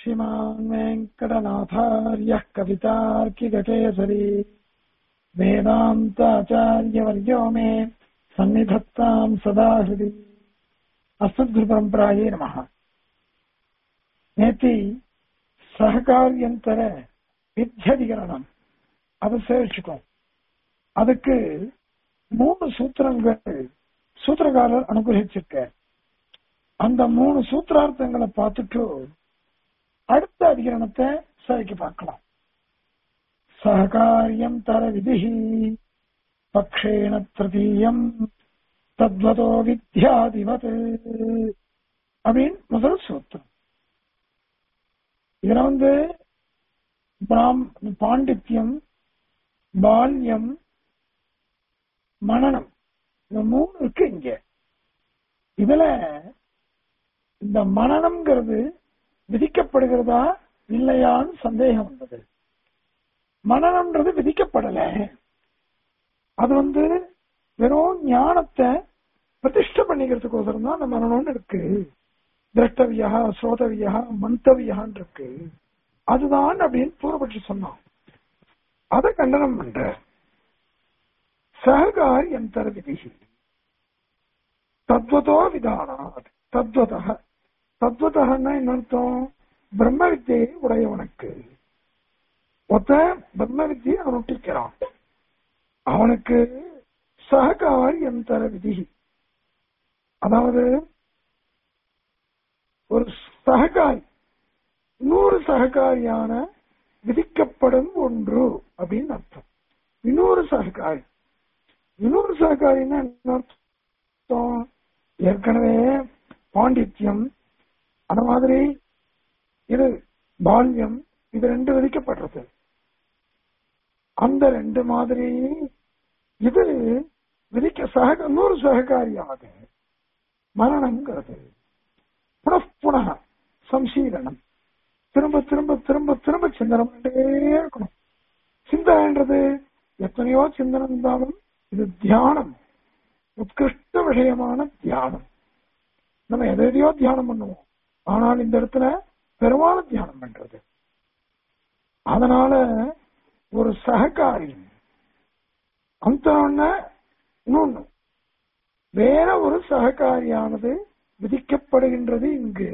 श्रीमान् वेङ्कटनाथार्यः कवितार्किककेसरी वेदान्ताचार्यवर्यो मे सन्निधत्ताम् सदा हृदि அஸ்மத்குருபரம்பராயே நம நேத்தி சககாரியந்தர வித்தியதிகரணம் அதை சேவிச்சுக்கோம் அதுக்கு மூணு சூத்திரங்கள் சூத்திரகாரர் அனுகிரகிச்சிருக்க அந்த மூணு சூத்திரார்த்தங்களை பார்த்துட்டு அடுத்த அதிகரணத்தை சரிக்கு பார்க்கலாம் சககாரியம் தர விதி பக்ஷேண திருத்தீயம் தத்வதோ வித்யாதிபத் அப்படின்னு முதல் சூத்திரம் இதுல வந்து பிராம் பாண்டித்யம் பால்யம் மனநம் இந்த மூணு இருக்கு இங்க இதுல இந்த மனநம்ங்கிறது விதிக்கப்படுகிறதா இல்லையான்னு சந்தேகம் வந்தது மனநம்ன்றது விதிக்கப்படல அது வந்து வெறும் ஞானத்தை பிரதிஷ்ட பண்ணிக்கிறதுக்கோசரம் தான் அந்த மனநம்னு இருக்கு திரஷ்டவியா ஸ்ரோதவியா மந்தவியான் இருக்கு அதுதான் அப்படின்னு பூர்வபட்சி சொன்னான் அதை கண்டனம் பண்ற சககாரி எந்தர விதி தத்வதோ விதானாத் தத்வத தத்வதன்னா என்ன அர்த்தம் பிரம்ம வித்தியை உடையவனுக்கு ஒத்த பிரம்ம வித்தியை அனுஷ்டிக்கிறான் அவனுக்கு சககாரி எந்தர விதி அதாவது ஒரு சககாரி இன்னொரு சககாரியான விதிக்கப்படும் ஒன்று அப்படின்னு அர்த்தம் இன்னொரு சககாரி இன்னொரு சககாரின்னா என்ன அர்த்தம் ஏற்கனவே பாண்டித்யம் அந்த மாதிரி இது பால்யம் இது ரெண்டு விதிக்கப்படுறது அந்த ரெண்டு மாதிரி இது விதிக்க சக இன்னொரு சககாரியானது மரணங்கிறது புனப்புன சம்சீலனம் திரும்ப திரும்ப திரும்ப திரும்ப சிந்தனை பண்ணிட்டே இருக்கணும் சிந்தனைன்றது எத்தனையோ சிந்தனை இருந்தாலும் இது தியானம் உத்கிருஷ்ட விஷயமான தியானம் நம்ம எதையோ தியானம் பண்ணுவோம் ஆனால் இந்த இடத்துல பெருமான தியானம் பண்றது அதனால ஒரு சககாரி அந்த இன்னொன்னு வேற ஒரு சககாரியானது விதிக்கப்படுகின்றது இங்கு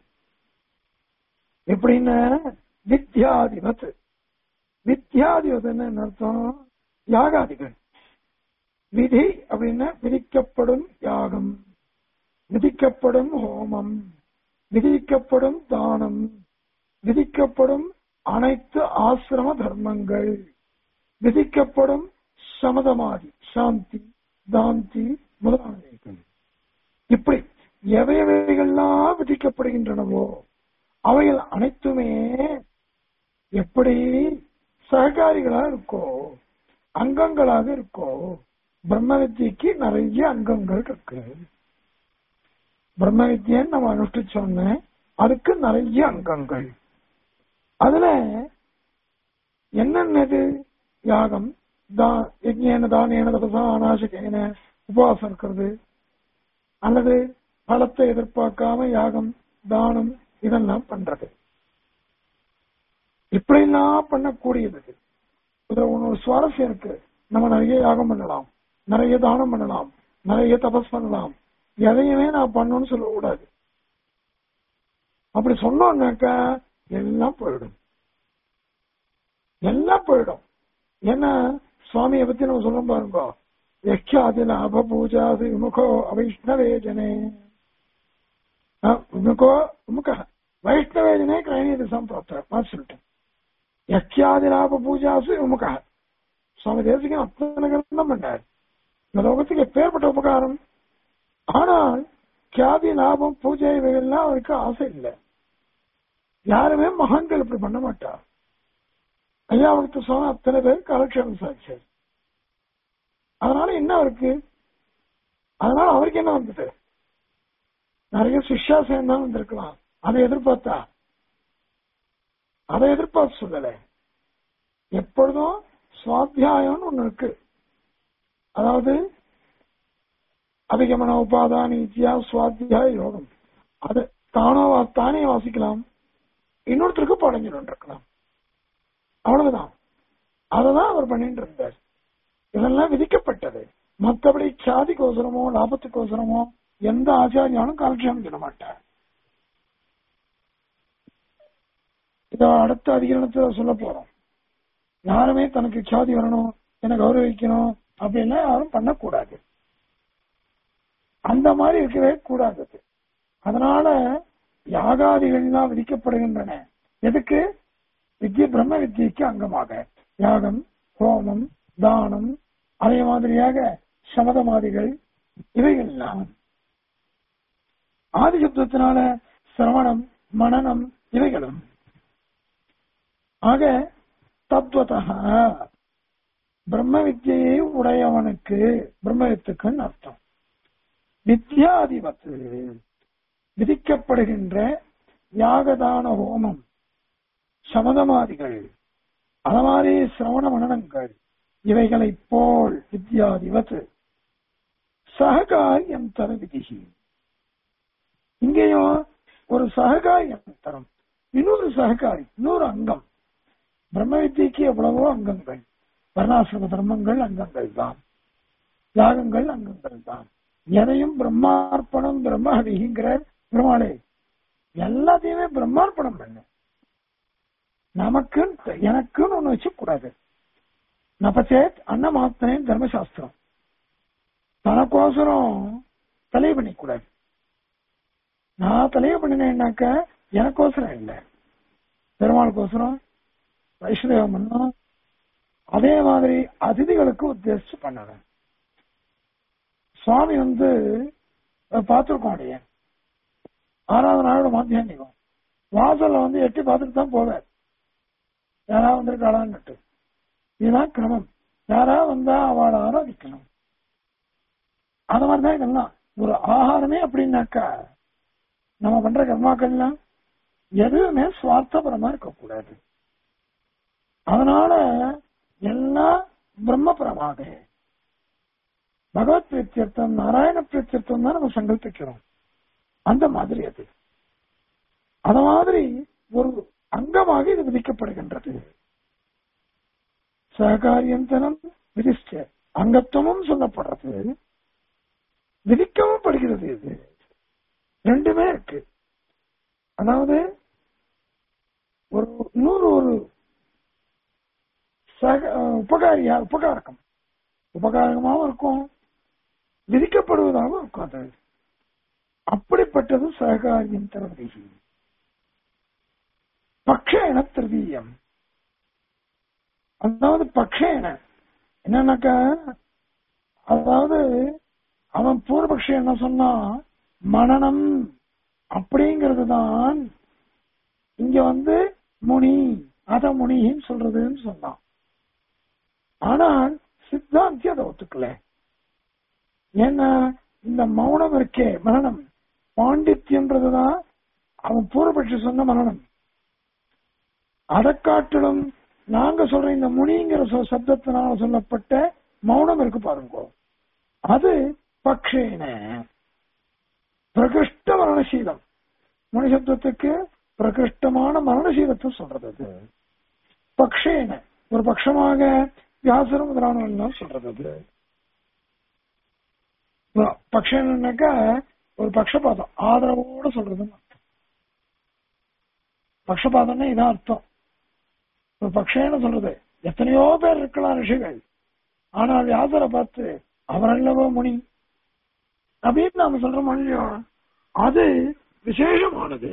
எப்படின்னா வித்யாதிபத் வித்யாதிபத் என்ன அர்த்தம் யாகாதிகள் விதி அப்படின்னா விதிக்கப்படும் யாகம் விதிக்கப்படும் ஹோமம் விதிக்கப்படும் தானம் விதிக்கப்படும் அனைத்து ஆசிரம தர்மங்கள் விதிக்கப்படும் சமதமாதி சாந்தி தாந்தி முதலானவைகள் இப்படி எவையவைகள்லாம் விதிக்கப்படுகின்றனவோ அவைகள் அனைத்துமே எப்படி சககாரிகளா இருக்கோ அங்கங்களாக இருக்கோ பிரம்ம வித்தியக்கு நிறைய அங்கங்கள் இருக்கு பிரம்ம வித்தியன்னு நம்ம அனுஷ்டிச்சோன்னு அதுக்கு நிறைய அங்கங்கள் அதுல என்னென்னது யாகம் யஜ்ஞேன தானேன தபசா அநாசகேன உபவாசம் இருக்கிறது அல்லது பலத்தை எதிர்பார்க்காம யாகம் தானம் இதெல்லாம் பண்றது இப்படிலாம் பண்ணக்கூடியது இதுல ஒரு சுவாரஸ்யம் இருக்கு நம்ம நிறைய யாகம் பண்ணலாம் நிறைய தானம் பண்ணலாம் நிறைய தபஸ் பண்ணலாம் எதையுமே நான் பண்ணணும்னு சொல்லக்கூடாது அப்படி சொன்னோம்னாக்கா எல்லாம் போயிடும் எல்லாம் போயிடும் ஏன்னா சுவாமியை பத்தி நம்ம சொல்ல பாருங்க யக்ஷாதி லாப பூஜாதி விமுகோ அவைஷ்ணவேஜனே விமுகோ விமுக வைஷ்ணவேஜனே கிரைணீதி சம்பிராப்த நான் சொல்லிட்டேன் யக்ஷாதி லாப பூஜாசு விமுக சுவாமி தேசிகன் அத்தனை கிரந்தம் பண்ணார் இந்த லோகத்துக்கு எப்பேற்பட்ட உபகாரம் ஆனால் கியாதி லாபம் பூஜை இவைகள்லாம் அவருக்கு ஆசை இல்லை யாருமே மகான்கள் இப்படி பண்ண மாட்டார் ஐயாவுக்கு சொன்ன அத்தனை பேர் காலக்ஷேபம் சாட்சியர் அதனால என்ன அவருக்கு அதனால அவருக்கு என்ன வந்தது நிறைய சிஷ்யா சேர்ந்தா வந்திருக்கலாம் அதை எதிர்பார்த்தா அதை எதிர்பார்த்து சொல்லல எப்பொழுதும் சுவாத்தியாயம்னு ஒண்ணு இருக்கு அதாவது அதிகமன உபாதான இத்தியா சுவாத்தியாய யோகம் அது தானோ தானே வாசிக்கலாம் இன்னொருத்தருக்கு படைஞ்சிட்டு இருக்கலாம் அவ்வளவுதான் அததான் அவர் பண்ணிட்டு இருந்தார் இதெல்லாம் விதிக்கப்பட்டது மற்றபடி சாதிக்கோசரமோ லாபத்துக்கோசரமோ எந்த ஆச்சாரியாலும் காலட்சேபம் சொல்ல மாட்டார் இத அடுத்த அதிகரணத்தை சொல்ல போறோம் யாருமே தனக்கு சாதி வரணும் என்ன கௌரவிக்கணும் அப்படின்னா யாரும் பண்ணக்கூடாது அந்த மாதிரி இருக்கவே கூடாது அது. அதனால யாகாதிகள்லாம் விதிக்கப்படுகின்றன எதுக்கு வித்ய பிரம்ம வித்தியைக்கு அங்கமாக யாகம் ஹோமம் தானம் அதே மாதிரியாக சமதமாதிகள் இவைகள்லாம் ஆதிசப்தத்தினால சிரவணம் மனநம் இவைகளும் ஆக தத்துவதா பிரம்ம வித்தியை உடையவனுக்கு பிரம்ம வித்துக்குன்னு அர்த்தம் வித்யாதிபத்து விதிக்கப்படுகின்ற யாகதான ஹோமம் சமதமாதிகள் அது மாதிரி சிரவண மனநங்கள் இவைகளை போல் வித்யாதிபத்து சககாரியம் தர விதிகி இங்கேயும் ஒரு சககாரியம் தரம் இன்னொரு சககாரி இன்னொரு அங்கம் பிரம்ம வித்தியைக்கு எவ்வளவோ அங்கங்கள் வர்ணாசிரம தர்மங்கள் அங்கங்கள் தான் யாகங்கள் அங்கங்கள் தான் எதையும் பிரம்மார்ப்பணம் பிரம்மஹவிங்கிறார் பெருமாளே எல்லாத்தையுமே பிரம்மார்ப்பணம் பண்ணு நமக்குன்னு எனக்குன்னு ஒண்ணு வச்சு கூடாது நபச்சேத் அன்னமாத்தனேன் தர்மசாஸ்திரம் தனக்கோசரம் தலையை பண்ணிக்கூடாது நான் தலையை பண்ணினேன்னாக்க எனக்கோசரம் இல்லை பெருமாளுக்கோசரம் வைஷ்ணவம் பண்ணணும் அதே மாதிரி அதிதிகளுக்கு உத்தேசிச்சு பண்ணணும் சுவாமி வந்து பார்த்திருக்கோம் அடைய ஆறாவது நாளோட மாத்தியானிக்கும் வாசல்ல வந்து எட்டி பார்த்துட்டு தான் போவார் யாராவது வந்திருக்காளான்னுட்டு இதுதான் கிரமம் யாராவது வந்தா அவளை ஆராதிக்கணும் அது மாதிரிதான் இதெல்லாம் ஒரு ஆகாரமே அப்படின்னாக்கா நம்ம பண்ற கர்மாக்கள்லாம் எதுவுமே சுவார்த்தபரமா இருக்கக்கூடாது அதனால எல்லாம் பிரம்மபரமாக பகவத் பிரத்யர்த்தம் நாராயண பிரத்யர்த்தம் தான் நம்ம சங்கல்பிக்கிறோம் அந்த மாதிரி அது அத மாதிரி ஒரு அங்கமாக இது விதிக்கப்படுகின்றது சககாரியந்தனம் விதிஷ்ட அங்கத்துவமும் சொல்லப்படுறது விதிக்கவும் படுகிறது இது ரெண்டுமே இருக்கு அதாவது ஒரு இன்னொரு ஒரு சக உபகாரியா உபகாரகம் உபகாரகமாகவும் இருக்கும் விதிக்கப்படுவதாகவும் இருக்கும் அது அப்படிப்பட்டது சககாரியம் தரதி பக்ஷேன திருதீயம் அதாவது பக்ஷேன என்னன்னாக்கா அதாவது அவன் பூர்வபக்ஷம் என்ன சொன்னா மனநம் அப்படிங்கிறது தான் இங்க வந்து முனி அத முனின்னு சொல்றதுன்னு சொன்னான் ஆனால் சித்தாந்தி அதை ஒத்துக்கல ஏன்னா இந்த மௌனம் இருக்கே மரணம் பாண்டித்யன்றதுதான் அவன் பூர்வபட்சி சொன்ன மரணம் அதை காட்டிலும் நாங்க சொல்ற இந்த முனிங்கிற சொ- சப்தத்தினால சொல்லப்பட்ட மௌனம் இருக்கு பாருங்க அது பக்ஷேன பிரகிருஷ்ட மரணசீலம் முனி சப்தத்துக்கு பிரகிருஷ்டமான மரணசீலத்தை சொல்றது அது பக்ஷேன ஒரு பட்சமாக வியாசரம் முதலானவெல்லாம் சொல்றது அது பக்ஷேனாக்கா ஒரு பக்ஷபாதம் ஆதரவோட சொல்றதுன்னு அர்த்தம் பக்ஷபாதம்னா இதான் அர்த்தம் ஒரு பக்ஷேன்னு சொல்றது எத்தனையோ பேர் இருக்கலாம் ரிஷிகள் ஆனால் வியாசரை பார்த்து அவரல்லவோ முனி அப்படின்னு நாம சொல்ற மொழியும் அது விசேஷமானது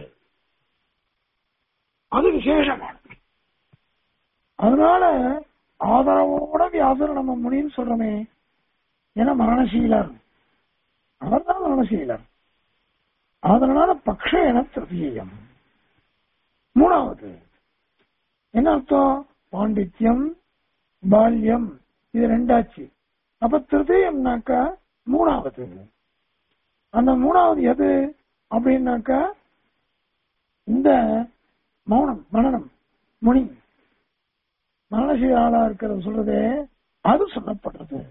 அது விசேஷமானது அதனால ஆதரவோட வியாசர் நம்ம முனின்னு சொல்றோமே ஏன்னா மரணசீலர் அவர் தான் மரணசீலர் அதனால பக்ஷ என திருத்தீயம் மூணாவது என்ன அர்த்தம் பாண்டித்யம் பால்யம் இது ரெண்டாச்சு அப்ப திருதயம்னாக்கா மூணாவது அந்த மூணாவது எது அப்படின்னாக்கா இந்த மௌனம் மனநம் முனி மனசீராளா இருக்கிறது சொல்றதே அது சொல்லப்படுறது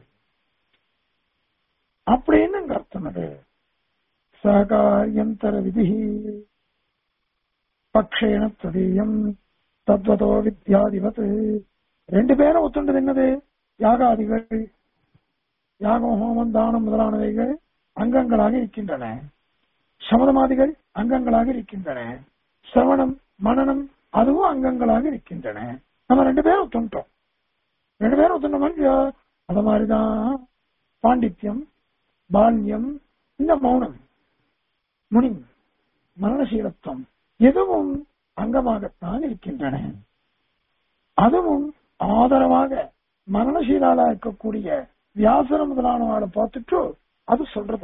அப்படின்னு அங்க அர்த்தம் அது சகாரியம் தர விதி பக்ஷேன ததீயம் தத்வதோ வித்யாதிபத் ரெண்டு பேரும் ஒத்துண்டது என்னது யாகாதிகள் யாகம் ஹோமம் தானம் முதலானவைகள் அங்கங்களாக இருக்கின்றன சமதமாதிகள் அங்கங்களாக இருக்கின்றன சிரவணம் மனனம் அதுவும் அங்கங்களாக இருக்கின்றன நம்ம ரெண்டு பேரும் ஒத்துண்டோம் ரெண்டு பேரும் ஒத்துண்டோம் அத மாதிரிதான் பாண்டித்யம் பால்யம் இந்த மௌனம் முனி மரணசீலத்துவம் எதுவும் அங்கமாகத்தான் இருக்கின்றன அதுவும் ஆதரவாக மரணசீலாலா இருக்கக்கூடிய வியாசர முதலானவாளை பார்த்துட்டு அது சொல்றது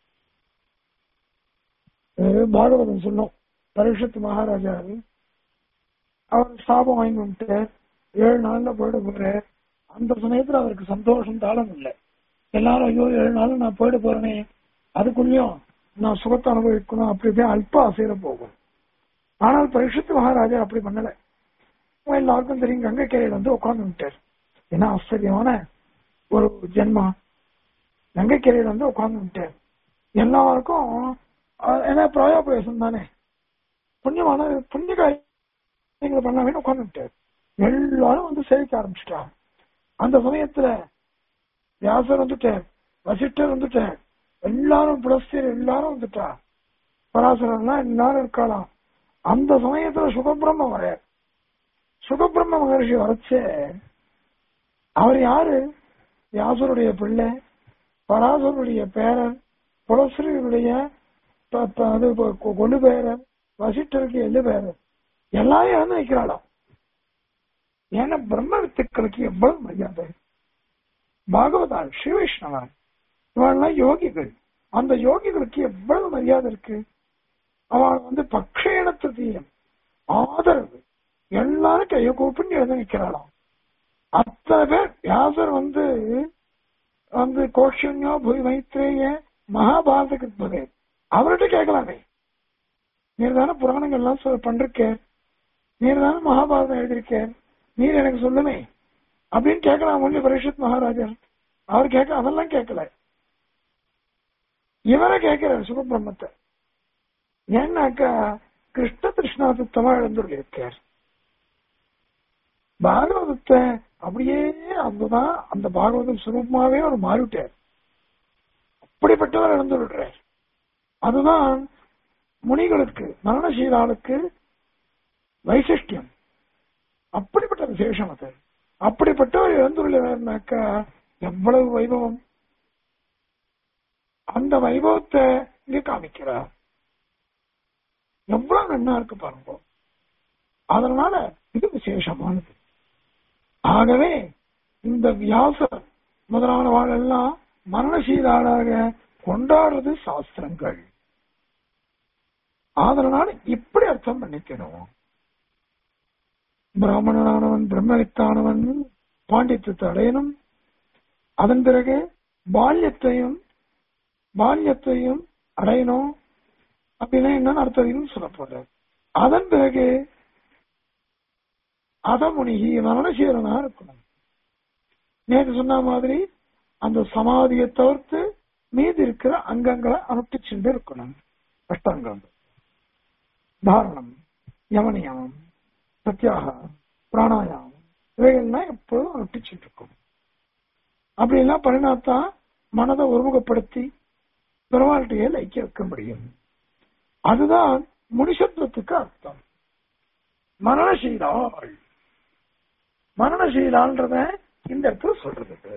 அஹ் பாகவதம் சொன்னோம் பரிஷத்து மகாராஜா அவர் சாபம் வாங்கி விட்டு ஏழு நாள்ல போயிட போறார் அந்த சமயத்துல அவருக்கு சந்தோஷம் தாளம் இல்லை எல்லாரும் ஐயோ ஏழு நாள் நான் போயிட போறேனே அதுக்குள்ளயும் நான் சுகத்தை அனுபவிக்கணும் அப்படி இப்படி அல்ப ஆசையில போகும் ஆனால் பரிஷத்து மகாராஜா அப்படி பண்ணல அவன் எல்லாருக்கும் தெரியும் கங்கை கரையில வந்து உட்கார்ந்து விட்டார் என்ன ஆச்சரியமான ஒரு ஜென்மா கங்கை கரையில வந்து உட்கார்ந்து விட்டார் எல்லாருக்கும் அஹ், ஏன்னா பிராயோபவேசம் தானே புண்ணியமான புண்ணிய காரியங்களை பண்ணாமே உட்கார்ந்து விட்டார் எல்லாரும் வந்து சேவிக்க ஆரம்பிச்சிட்டா அந்த சமயத்துல வியாசர் வந்துட்டார் வசிஷ்டர் வந்துட்டார் எல்லாரும் புலஸ்தர் எல்லாரும் வந்துட்டா பராசரம்லாம் எல்லாரும் இருக்கலாம் அந்த சமயத்துல சுகபிரம்ம வர சுகபிரம்ம மகர்ஷி வரச்சே அவர் யாரு வியாசருடைய பிள்ளை பராசருடைய பேரன் புலஸ்ரீருடைய ப- ப- அது கொ- கொலு பேரன் வசிஷ்டருக்கு எள்ளு பேரன் எல்லாரும் இழந்து நிக்கிறாளாம் ஏன்னா பிரம்ம வித்துக்களுக்கு எவ்வளவு மரியாதை பாகவதால் ஸ்ரீ வைஷ்ணவன் இவெல்லாம் யோகிகள் அந்த யோகிகளுக்கு எவ்வளவு மரியாதை இருக்கு அவன் வந்து பக்ஷேனத்தையும் ஆதரவு எல்லாரும் கையை கூப்பிட்டு எழுத நிக்கிறாளாம் அத்தனை பேர் வியாசர் வந்து வந்து கோஷன்யோ புய் மைத்ரேய மகாபாரத கிருப்பதே அவர்கிட்ட கேட்கலாமே நீர் தானே புராணங்கள் எல்லாம் சொல் பண்றிருக்க நீர் தானே மகாபாரதம் எழுதியிருக்க நீர் எனக்கு சொல்லுமே அப்படின்னு கேட்கலாம் ஒன்லி பரிஷத் மகாராஜர் அவர் கேட்க அதெல்லாம் கேட்கல இவரை கேட்கிறார் சுகபிரம்மத்தை ஏன்னாக்கா கிருஷ்ண கிருஷ்ணா சுத்தமா எழுந்துள்ளிருக்கார் பாகவதத்தை அப்படியே அதுதான் அந்த பாகவதம் சுரூபமாவே அவர் மாறிவிட்டார் அப்படிப்பட்டவர் இழந்து விடுறார் அதுதான் முனிகளுக்கு மரணசீலாளுக்கு வைசிஷ்டியம் அப்படிப்பட்ட விசேஷம் அது அப்படிப்பட்டவர் இழந்துள்ளார்னாக்கா எவ்வளவு வைபவம் அந்த வைபவத்தை இங்க காமிக்கிறார் எவ்வளவு நன்னா இருக்கு பாருங்க அதனால இது விசேஷமானது ஆகவே இந்த வியாசர் முதலானவாள் எல்லாம் மரணசீலாளாக கொண்டாடுறது சாஸ்திரங்கள் அதனால இப்படி அர்த்தம் பண்ணிக்கணும் பிராமணனானவன் பிரம்மவித்தானவன் பாண்டித்யத்தை அடையணும் அதன் பிறகு பால்யத்தையும் பால்யத்தையும் அடையணும் அப்படின்னா என்னன்னு அர்த்தம் சொல்ல போறார் அதன் பிறகு அதமுனிகி மரணசீலனா இருக்கணும் நேற்று சொன்ன மாதிரி அந்த சமாதியை தவிர்த்து மீதி இருக்கிற அங்கங்களை அனுப்பிச்சுட்டு இருக்கணும் அஷ்டாங்கம் தாரணம் யமனியமம் சத்தியாக பிராணாயாமம் இவைகள்லாம் எப்பொழுதும் அனுப்பிச்சுட்டு இருக்கும் அப்படி எல்லாம் பண்ணினாத்தான் மனதை ஒருமுகப்படுத்தி பெருமாள்கிட்டயே லைக்க வைக்க முடியும் அதுதான் முனிசத்துவத்துக்கு அர்த்தம் மரணசீலாள் மரணசீலான்றத இந்த இடத்துல சொல்றது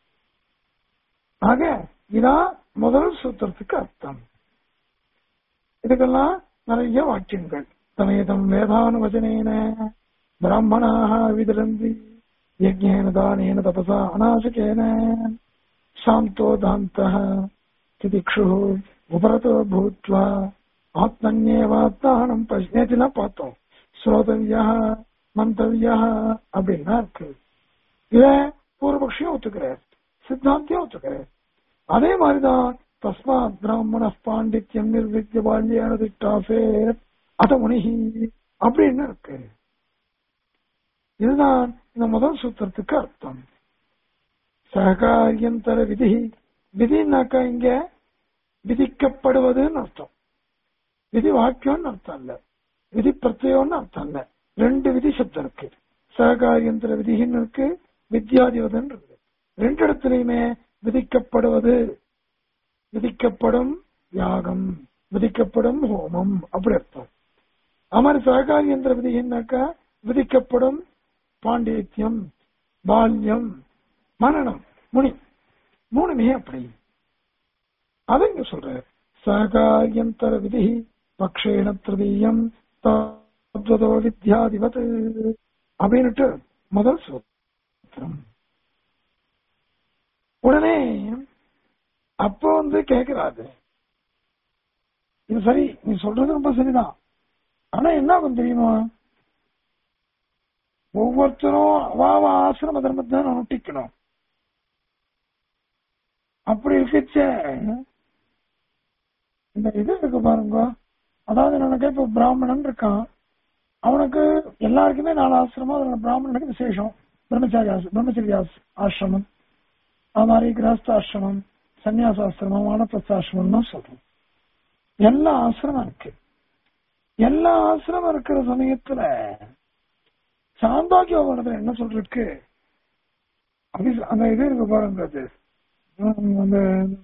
ஆக இதான் முதல் சூத்திரத்துக்கு அர்த்தம் இதுக்கெல்லாம் நிறைய வாக்கியங்கள் சமேதம் வேதானுவச்சனேன பிராமணாக விதிரந்தி யஜ்ஞேன தானேன தபசா அநாசகேன சாந்தோ தாந்தः திதிக்ஷு உபரதோ பூத்வா ஆத்மன்யேவாத்மானம் நேற்றுலாம் பார்த்தோம் ஸ்ரோதவியா மந்தவியா அப்படின்னா இருக்கு இத பூர்வபக்ஷியும் ஒத்துக்கிறார் சித்தாந்தியும் ஒத்துக்கிறார் அதே மாதிரிதான் தஸ்மாத் பிராமண பாண்டித்யம் நிர்வித்ய பால்யான திட்டாசே அத முனிகி அப்படின்னு இருக்கு இதுதான் இந்த முதல் சூத்திரத்துக்கு அர்த்தம் சகாரியந்தர விதி விதினாக்கா இங்க விதிக்கப்படுவதுன்னு அர்த்தம் விதி வாக்கியம்னு அர்த்தம் இல்ல விதி பிரத்யோன்னு அர்த்தம் இல்ல ரெண்டு விதி சப்தம் இருக்கு சககாரியந்திர விதின்னு இருக்கு வித்யாதிபதன் இருக்கு ரெண்டு இடத்துலயுமே விதிக்கப்படுவது விதிக்கப்படும் யாகம் விதிக்கப்படும் ஹோமம் அப்படி அர்த்தம் அமர் சககாரியந்திர விதின்னாக்கா விதிக்கப்படும் பாண்டித்யம் பால்யம் மரணம் முனி மூணுமே அப்படி அதை இங்க சொல்ற சககாரியந்தர விதி பக்ஷேண திருதீயம் தத்வதோ வித்யாதிபத் அப்படின்னுட்டு முதல் சூத்திரம் உடனே அப்போ வந்து கேக்குறாரு இது சரி நீ சொல்றது ரொம்ப சரிதான் ஆனா என்ன ஆகும் தெரியுமா ஒவ்வொருத்தரும் அவாவ ஆசிரம தர்மத்தை அனுஷ்டிக்கணும் அப்படி இருக்கச்ச இந்த இது இருக்கு பாருங்க அதாவது எனக்கு இப்ப பிராமணன் இருக்கான் அவனுக்கு எல்லாருக்குமே நாலு ஆசிரமம் அதுல பிராமணனுக்கு விசேஷம் பிரம்மச்சாரி ஆசிரமம் பிரம்மச்சரிய ஆஸ்- ஆசிரமம் அது மாதிரி கிரகஸ்த ஆசிரமம் சன்னியாசாசிரமம் வானப்பிரஸ்தாசிரமம் தான் சொல்றோம் எல்லா ஆசிரமம் இருக்கு எல்லா ஆசிரமம் இருக்கிற சமயத்துல சாந்தாக்கிய உபநிடத்துல என்ன சொல்றதுக்கு அபி அந்த இது இருக்கு பாருங்க அது உம், அந்த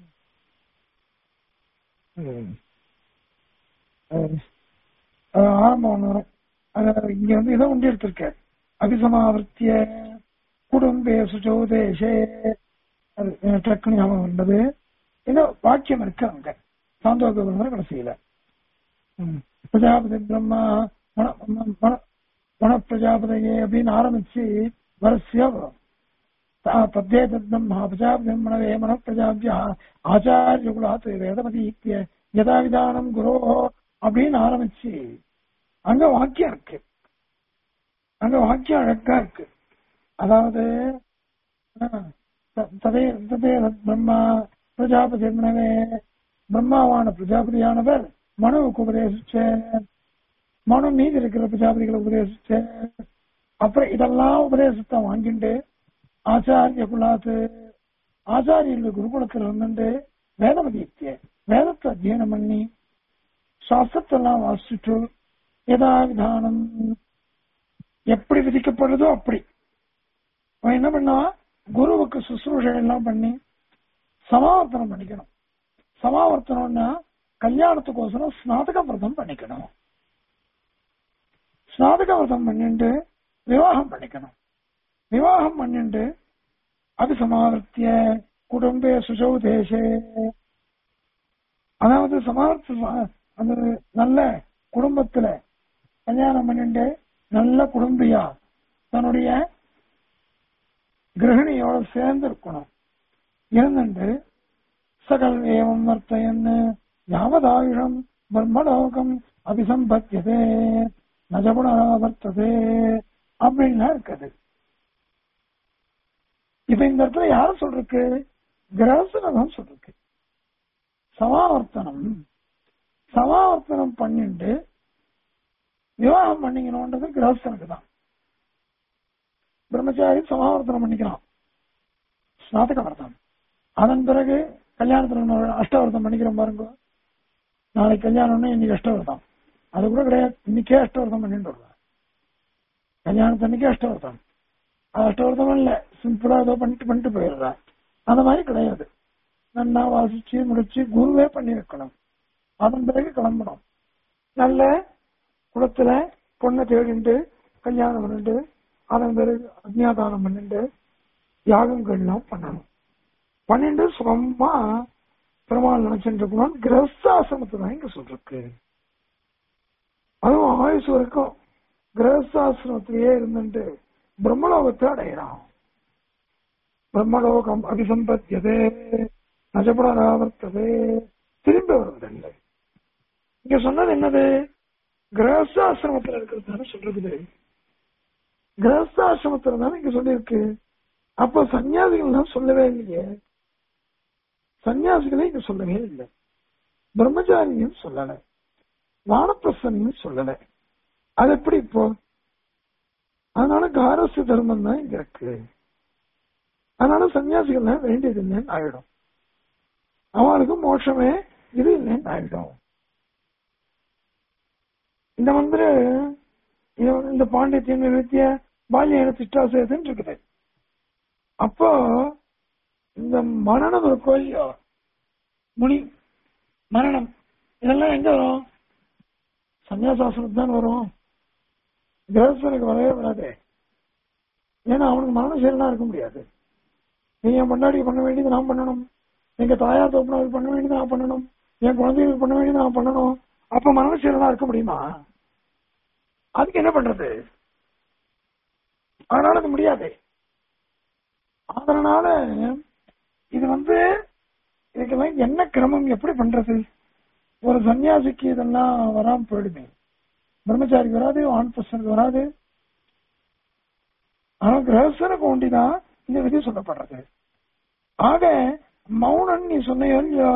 உம், அஹ், அஹ், ஆரம்பம் ஒண்ணு வரும் அது இங்க வந்து இதை ஒண்டி எடுத்திருக்க அபிசமாவர்த்திய குடும்பே சுச்சோதேஷே அது எனக்கு டக்குனு ஞாபகம் வந்தது ஏதோ வாக்கியம் இருக்கு அங்க சாந்தோக உபநிடத்துல கடைசியில உம். பிரஜாபதி பிரம்மா மன- மன- மன- மன பிரஜாபதியே அப்படின்னு ஆரம்பிச்சு வரிசையா வரும் த- தத்தே தத்தம் பிரஜாபதி மனவே மன பிரஜாபியா ஆச்சாரிய குலாத் வேதமதி யதா விதானம் குரோ அப்படின்னு ஆரம்பிச்சு அங்க வாக்கியம் இருக்கு அங்க வாக்கியம் அழகா இருக்கு அதாவது ஆ, த- ததே ததே தத் பிரம்மா பிரஜாபதி மனவே பிரம்மாவான பிரஜாபதியானவர் மனுவுக்கு உபதேசிச்ச மனு மீதி இருக்கிற பிரஜாபதிகளை உபதேசிச்ச அப்புறம் இதெல்லாம் உபதேசத்தை வாங்கிட்டு ஆச்சாரிய குலாத்து ஆச்சாரியர்கள் குருகுலத்தில் இருந்துட்டு வேதமதித்திய வேதத்தை அத்தியனம் பண்ணி சாஸ்திரத்தெல்லாம் வாசிச்சுட்டு எதா விதானம் எப்படி விதிக்கப்படுதோ அப்படி அவன் என்ன பண்ணா குருவுக்கு சுசுரூஷை எல்லாம் பண்ணி சமாவர்த்தனம் பண்ணிக்கணும் சமாவர்த்தனம்னா கல்யாணத்துக்கோசரம் ஸ்நாதக விரதம் பண்ணிக்கணும் ஸ்நாதக விரதம் பண்ணிட்டு விவாகம் பண்ணிக்கணும் விவாகம் பண்ணிட்டு அது சமாவர்த்திய குடும்பே சுசௌ தேசே அதாவது சமாவர்த்த அந்த நல்ல குடும்பத்துல கல்யாணம் பண்ணிட்டு நல்ல குடும்பியா தன்னுடைய கிரகணியோட சேர்ந்து இருக்கணும் இருந்துட்டு சகல் ஏவம் வர்த்தயன்னு யாவதாயுஷம் பிரம்மலோகம் அபிசம்பத்தியதே நஜகுணாவர்த்ததே அப்படின்னா இருக்குது இப்ப இந்த இடத்துல யார சொல்றக்கு கிரகசனம் சொல்றக்கு சமாவர்த்தனம் சமாவர்த்தனம் பண்ணிட்டு விவாகம் பண்ணிக்கணும்ன்றது கிரகஸ்தனுக்கு தான் பிரம்மச்சாரி சமாவர்த்தனம் பண்ணிக்கிறான் ஸ்நாதக வர்த்தனம் அதன் பிறகு கல்யாணத்துல இன்னொரு அஷ்டவர்த்தம் பண்ணிக்கிறோம் பாருங்க நாளைக்கு கல்யாணம்னா இன்னைக்கு அஷ்டவர்த்தம் அது கூட கிடையாது இன்னைக்கே அஷ்டவர்த்தம் பண்ணிட்டு வருவார் கல்யாணத்தன்னைக்கே அஷ்டவர்த்தம் அது அஷ்டவர்த்தம் இல்ல சிம்பிளா ஏதோ பண்ணிட்டு பண்ணிட்டு போயிடுறா அந்த மாதிரி கிடையாது நன்னா வாசிச்சு முடிச்சு குருவே பண்ணி வைக்கணும் அதன் பிறகு கிளம்பணும் நல்ல குளத்துல பொண்ணை தேடிண்டு கல்யாணம் பண்ணிட்டு அதன் பிறகு அக்னியாதானம் பண்ணிட்டு யாகங்கள்லாம் பண்ணணும் பண்ணிட்டு சுகமா பெருமாள் நினைச்சுட்டு இருக்கணும் கிரகஸ்தாசிரமத்தை தான் இங்க சொல்றக்கு அதுவும் ஆயுசு வரைக்கும் கிரகஸ்தாசிரமத்திலேயே இருந்துட்டு பிரம்மலோகத்தை அடையிறான் பிரம்மலோகம் அபிசம்பத்தியதே நஜபுனராவர்த்ததே திரும்பி வருவதில்லை இங்க சொன்னது என்னது கிரகஸ்தாசிரமத்தில் இருக்கிறது தானே சொல்றது கிரகஸ்தாசிரமத்துல தானே இங்க சொல்லியிருக்கு அப்ப சன்னியாசிகள் சொல்லவே இல்லையே சன்னியாசிகளே இங்க சொல்லவே இல்லை பிரம்மச்சாரியும் சொல்லல வானப்பிரசனையும் சொல்லல அது எப்படி இப்போ அதனால காரஸ்ய தர்மம் தான் இங்க இருக்கு அதனால சன்னியாசிகள் வேண்டியது இல்லைன்னு ஆயிடும் அவளுக்கு மோட்சமே இது இல்லைன்னு ஆயிடும் இந்த வந்து இது வந்து இந்த பாண்டித்யம் நிறுத்திய பால்ய திஷ்டாசேதன் இருக்குது அப்போ இந்த மரணம் இருக்கோ இல்லையோ முனி மரணம் இதெல்லாம் எங்க வரும் சன்னியாசாசனத்து தான் வரும் கிரகஸ்தனுக்கு வரவே வராது ஏன்னா அவனுக்கு மரணசீலனா இருக்க முடியாது நீ என் பொண்டாடிக்கு பண்ண வேண்டியது நான் பண்ணணும் எங்க தாயார் தோப்பினருக்கு பண்ண வேண்டியது நான் பண்ணணும் என் குழந்தைகளுக்கு பண்ண வேண்டியது நான் பண்ணணும் அப்ப மரணசீலனா இருக்க முடியுமா அதுக்கு என்ன பண்றது அதனால அது முடியாது அதனால இது வந்து இதுக்கெல்லாம் என்ன கிரமம் எப்படி பண்றது ஒரு சன்னியாசிக்கு இதெல்லாம் வராம போயிடுமே பிரம்மச்சாரிக்கு வராது ஆண் பசனுக்கு வராது ஆனா கிரகஸ்தனுக்கு ஒண்டிதான் இந்த விதி சொல்லப்படுறது ஆக மௌனன் நீ சொன்னையோ இல்லையோ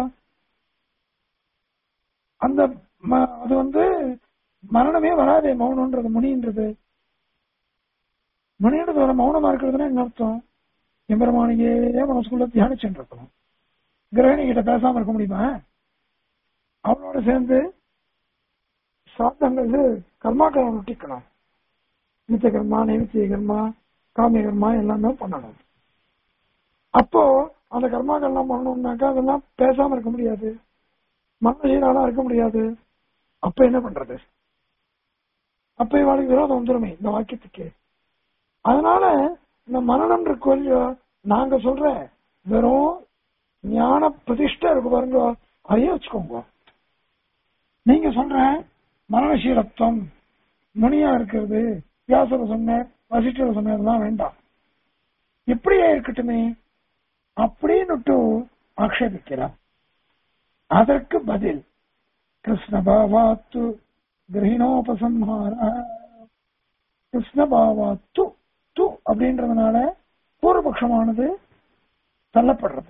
அந்த ம- அது வந்து மரணமே வராதே மௌனம்ன்றது முனின்றது முனின்றது வர மௌனமா இருக்கிறதுனா என்ன அர்த்தம் எம்பெருமானியே மனசுக்குள்ள தியானிச்சுட்டு இருக்கணும் கிரகணி கிட்ட பேசாம இருக்க முடியுமா அவளோட சேர்ந்து சாத்தங்கள் கர்மாக்களை நொட்டிக்கணும் நித்திய கர்மா நைமித்திய கர்மா காமிய கர்மா எல்லாமே பண்ணணும் அப்போ அந்த கர்மாக்கள் எல்லாம் பண்ணணும்னாக்கா அதெல்லாம் பேசாம இருக்க முடியாது மனசீராலாம் இருக்க முடியாது அப்ப என்ன பண்றது அப்ப இவாளுக்கு விரோதம் வந்துருமே இந்த வாக்கியத்துக்கு அதனால இந்த மரணம் இருக்கு இல்லையோ நாங்க சொல்ற வெறும் ஞான பிரதிஷ்டை இருக்கு பாருங்க அதையே வச்சுக்கோங்க நீங்க சொல்ற மரணசீலத்துவம் முனியா இருக்கிறது வியாசர சொன்ன வசிஷ்டர சொன்னதெல்லாம் வேண்டாம் இப்படியே இருக்கட்டுமே அப்படின்னு ஆக்ஷேபிக்கிறார் அதற்கு பதில் கிருஷ்ண பாவாத்து கிரகிணோபசம்ஹார கிருஷ்ண பாவாத்து து அப்படின்றதுனால பூர்வபக்ஷமானது தள்ளப்படுறது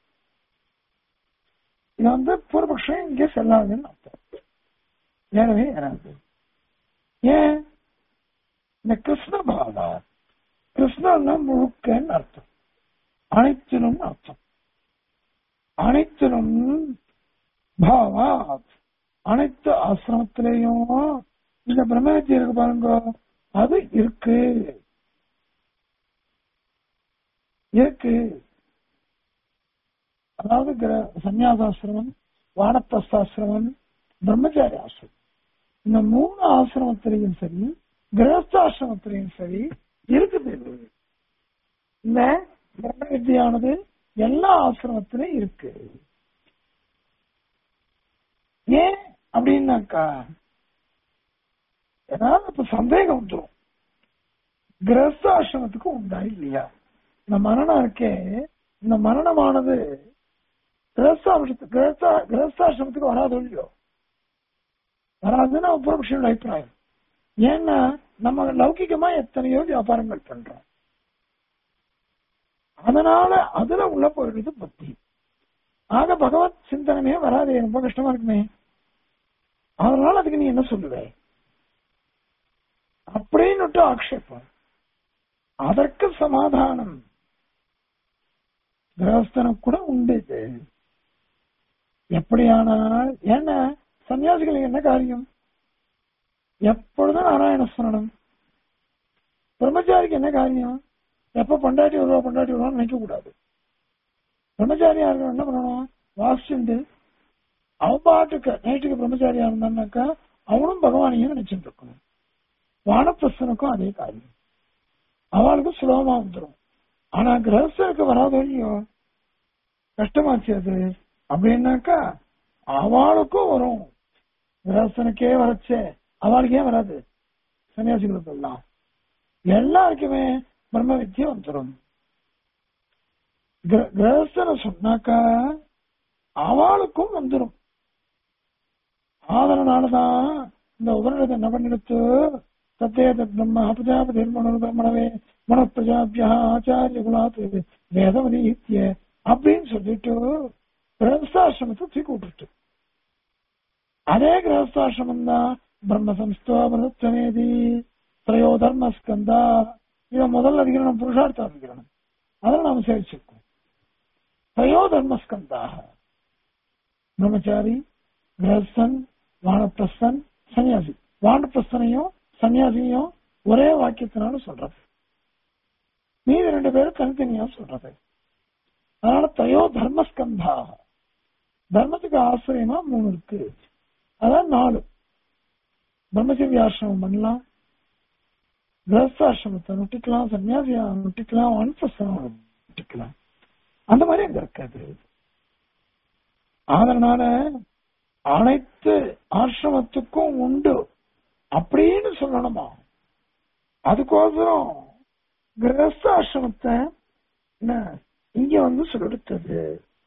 இது வந்து பூர்வபக்ஷம் இங்கே செல்லாதுன்னு அர்த்தம் ஏறவே ஏறாது ஏன் இந்த கிருஷ்ண பாவா கிருஷ்ணன்னா முழுக்கன்னு அர்த்தம் அனைத்திலும் அர்த்தம் அனைத்திலும் பாவா அனைத்து ஆசிரமத்திலேயும் இந்த பிரம்மவித்தியை இருக்கு பாருங்க அது இருக்கு இருக்கு அதாவது கிர- சந்நியாசாசிரமம் வானப்பிரஸ்தாசிரமம் பிரம்மச்சாரி ஆசிரமம் இந்த மூணு ஆசிரமத்திலையும் சரி கிரகஸ்தாசிரமத்திலையும் சரி இருக்குது இந்த பிரம்ம வித்தியானது எல்லா ஆசிரமத்திலும் இருக்கு ஏன் அப்படின்னாக்கா ஏதாவது இப்ப சந்தேகம் வந்துடும் கிரகஸ்தாசிரமத்துக்கு உண்டா இல்லையா இந்த மரணம் இருக்கே இந்த மரணமானது கிரகஸ்தாசிரமத்துக்கு கிரகஸ்தா கிரகஸ்தாசிரமத்துக்கு வராது இல்லையோ வராதுன்னு பூர்வபக்ஷனோட அபிப்பிராயம் ஏன்னா நம்ம லௌகிகமா எத்தனையோ வியாபாரங்கள் பண்றோம் அதனால அதுல உள்ள போயிடுது புத்தி ஆக பகவத் சிந்தனமே வராது ரொம்ப கஷ்டமா இருக்குமே அதனால அதுக்கு நீ என்ன சொல்லுவ அப்படின்னு ஆக்ஷேபம் அதற்கு சமாதானம் கிரகஸ்தனுக்கு கூட உண்டு இது எப்படியானால் ஏன்னா சன்னியாசிகளுக்கு என்ன காரியம் எப்பொழுதும் நாராயண ஸ்மரணம் பிரம்மச்சாரிக்கு என்ன காரியம் எப்ப பொண்டாட்டி வருவா பொண்டாட்டி வருவான்னு நினைக்க கூடாது பிரம்மச்சாரியா இருக்கிற என்ன பண்ணணும் வாசிச்சுண்டு அவன் பாட்டுக்கு நைட்டுக்கு பிரம்மச்சாரியா இருந்தான்னாக்கா அவனும் பகவானையும் நினைச்சுட்டு இருக்கணும் வானப்பிரசனுக்கும் அதே காரியம் அவளுக்கும் சுலபமா வந்துடும் ஆனா கிரகஸ்தனுக்கு வராதோ இல்லையோ கஷ்டமாச்சு அது அப்படின்னாக்கா அவளுக்கும் வரும் கிரகஸ்தனுக்கே வரச்சே அவளுக்கே வராது சன்னியாசிகளுக்கு எல்லாம் எல்லாருக்குமே பிரம்ம வித்தியை வந்துடும் கிர- கிரகஸ்தனை சொன்னாக்கா அவளுக்கும் வந்துடும் அதனாலதான் இந்த உபநிடத்தை என்ன பண்ணிடுத்து சத்தே தத் பிரம்ம பிரஜாபதி மனவே மன பிரஜாபியா ஆச்சாரிய குலாத் வேதவதி இத்திய அப்படின்னு சொல்லிட்டு கிரகஸ்தாசிரமத்தை தூக்கி விட்டுட்டு அதே கிரகஸ்தாசிரமம் தான் பிரம்ம சம்ஸ்தோபனத்வமேதி திரையோ தர்ம ஸ்கந்தா இவன் முதல் அதிகரணம் புருஷார்த்த அதிகரணம் அதில் நாம் சேவிச்சிருக்கோம் திரையோ தர்மஸ்கந்தாக பிரம்மச்சாரி கிரகஸ்தன் வானப்பிரஸ்தன் சன்னியாசி வானப்பிரஸ்தனையும் சன்னியாசியும் ஒரே வாக்கியத்தினால சொல்றது மீதி ரெண்டு பேரும் தனித்தனியா சொல்றது அதனால தயோ தர்மஸ்கந்தா தர்மத்துக்கு ஆசிரியமா மூணு இருக்கு அதான் நாலு பிரம்மச்சரிய ஆசிரமம் பண்ணலாம் கிரகஸ்தாசிரமத்தை நுட்டிக்கலாம் சன்னியாசியா நுட்டிக்கலாம் வானப்பிரஸ்தனம் நுட்டிக்கலாம் அந்த மாதிரி அங்க இருக்காது அதனால அனைத்து ஆசிரமத்துக்கும் உண்டு அப்படின்னு சொல்லணுமா அதுக்கோசரம் கிரகஸ்த ஆசிரமத்தை என்ன இங்க வந்து சொல்லிடுத்தது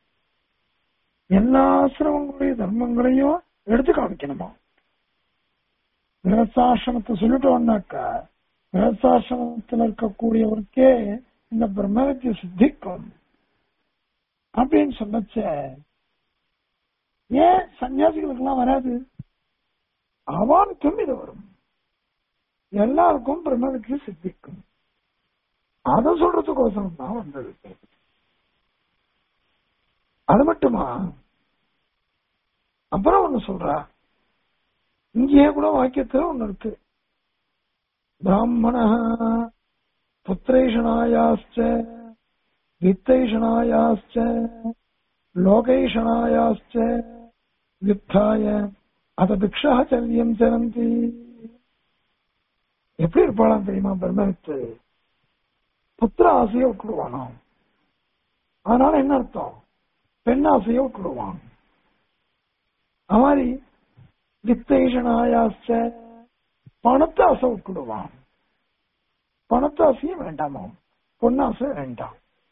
எல்லா ஆசிரமங்களையும் தர்மங்களையும் எடுத்து காமிக்கணுமா கிரகஸ்தாசிரமத்தை சொல்லிட்டோம்னாக்கா கிரகஸ்தாசிரமத்தில் இருக்கக்கூடியவருக்கே இந்த பிரம்மவித்திய சித்திக்கும் அப்படின்னு சொன்னச்ச ஏன் சன்னியாசிகளுக்கெல்லாம் வராது அவனுக்கும் இது வரும் எல்லாருக்கும் பிரம்மவித்திய சித்திக்கும் அதை சொல்றதுக்கோசரம் தான் வந்தது அது மட்டுமா அப்புறம் ஒண்ணு சொல்றா இங்கேயே கூட வாக்கியத்துல ஒண்ணு இருக்கு பிராமண புத்திரேஷனாயாச்ச வித்தைஷனாயாச்ச லோகைஷனாயாச்ச யுத்தாய அத பிக்ஷாச்சரியம் சரந்தி எப்படி இருப்பாளாம் தெரியுமா பிரம்மவித்து புத்திர ஆசையை விட்டுடுவானோ அதனால என்ன அர்த்தம் பெண் ஆசையை விட்டுடுவான் அது மாதிரி வித்தேஷனாயாச்ச பணத்தை ஆசை விட்டுடுவான் பணத்தை ஆசையும் வேண்டாமா பொன்னாசை வேண்டாம்